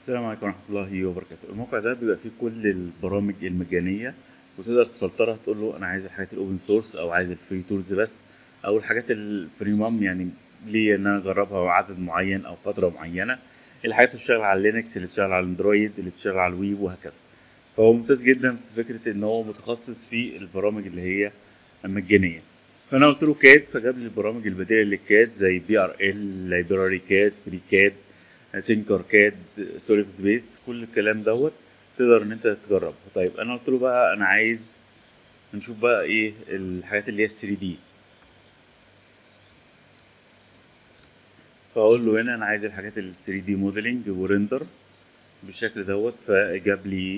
السلام عليكم ورحمة الله وبركاته الموقع ده بيبقى فيه كل البرامج المجانية وتقدر تفلترها تقول له أنا عايز الحاجات الأوبن سورس أو عايز الفري تولز بس أو الحاجات الفريمام يعني ليا إن أنا أجربها عدد معين أو فترة معينة الحاجات اللي بتشتغل على لينكس اللي بتشتغل على الأندرويد اللي بتشتغل على الويب وهكذا فهو ممتاز جدا في فكرة إن هو متخصص في البرامج اللي هي مجانية فأنا قلت له كاد فجاب لي البرامج البديلة للكاد زي بي ار ال لايبراري كاد فري كاد تنكر كاد سوليف سبيس كل الكلام دوت تقدر ان انت تجربه طيب انا قلت له بقى انا عايز نشوف بقى ايه الحاجات اللي هي 3 دي فاقول له هنا انا عايز الحاجات ال 3 دي موديلنج وريندر بالشكل دوت فجاب لي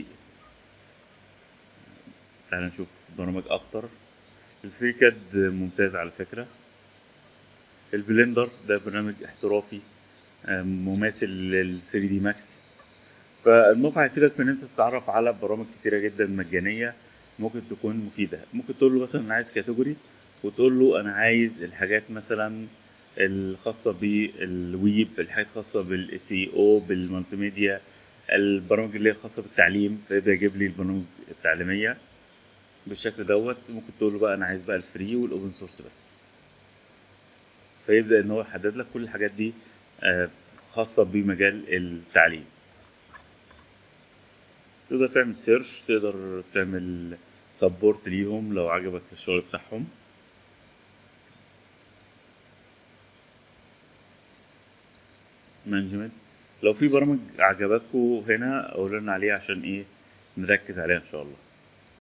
تعال نشوف برامج اكتر الفري كاد ممتاز على فكره البلندر ده برنامج احترافي مماثل لل 3 دي ماكس فالموقع هيفيدك في ان انت تتعرف على برامج كتيره جدا مجانيه ممكن تكون مفيده ممكن تقول له مثلا انا عايز كاتيجوري وتقول له انا عايز الحاجات مثلا الخاصه بالويب الحاجات الخاصه بالاس او بالمالتي ميديا البرامج اللي هي الخاصه بالتعليم فيبدا يجيب لي البرامج التعليميه بالشكل دوت ممكن تقول له بقى انا عايز بقى الفري والاوبن سورس بس فيبدا ان هو يحدد لك كل الحاجات دي خاصة بمجال التعليم تقدر تعمل سيرش تقدر تعمل سبورت ليهم لو عجبك الشغل بتاعهم مانجمنت لو في برامج عجبتكم هنا قولوا لنا عليها عشان ايه نركز عليها ان شاء الله